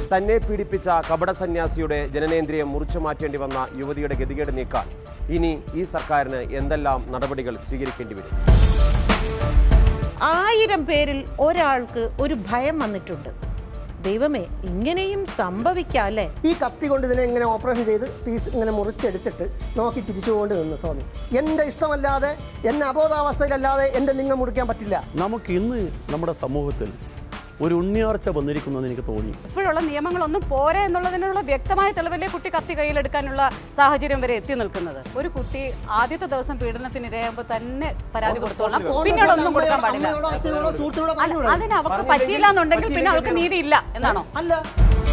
തന്നെ പീഡിപ്പിച്ച കപട സന്യാസിയുടെ ജനനേന്ദ്രിയം മുറിച്ചു മാറ്റേണ്ടി വന്ന യുവതിയുടെ ഗതികേട് നീക്കാൻ ഇനി ഈ സർക്കാരിന് എന്തെല്ലാം നടപടികൾ സ്വീകരിക്കേണ്ടി വരും ആയിരം പേരിൽ ഒരാൾക്ക് ഒരു ഭയം വന്നിട്ടുണ്ട് ദൈവമേ ഇങ്ങനെയും സംഭവിക്കാം അല്ലേ ഈ കത്തി കൊണ്ട് ഇതിനെ ഇങ്ങനെ ഓപ്പറേഷൻ ചെയ്ത് പീസ് ഇങ്ങനെ മുറിച്ചെടുത്തിട്ട് നോക്കി ചിരിച്ചുകൊണ്ട് നിന്ന് സ്വാമി എൻ്റെ ഇഷ്ടമല്ലാതെ എന്നെ അബോധാവസ്ഥയിലല്ലാതെ എൻ്റെ ലിംഗം മുറിക്കാൻ പറ്റില്ല നമുക്ക് ഇന്ന് നമ്മുടെ സമൂഹത്തിൽ ഒരു ഉണ്ണിയാർച്ച വന്നിരിക്കുന്നെന്ന് എനിക്ക് തോന്നി ഇപ്പോഴുള്ള നിയമങ്ങളൊന്നും പോരാ എന്നുള്ളതിനുള്ള വ്യക്തമായ തെളിവല്ലേ കുട്ടി കത്തി കയ്യിലെടുക്കാനുള്ള സാഹചര്യം വരെ എത്തി നിൽക്കുന്നത് ഒരു കുട്ടി ആദ്യത്തെ ദിവസം പീഡനത്തിന് ഇരയാകുമ്പോൾ തന്നെ പരാതി കൊടുത്തോളാം പിന്നീട് ഒന്നും കൊടുക്കാൻ പാടില്ല അമ്മയോടോ അച്ഛനോടോ സുഹൃത്തിനോടോ അല്ല, അതിന് അവർക്ക് പറ്റിയില്ല എന്നുണ്ടെങ്കിൽ പിന്നെ അവർക്ക് നീതിയില്ല എന്നാണോ അല്ല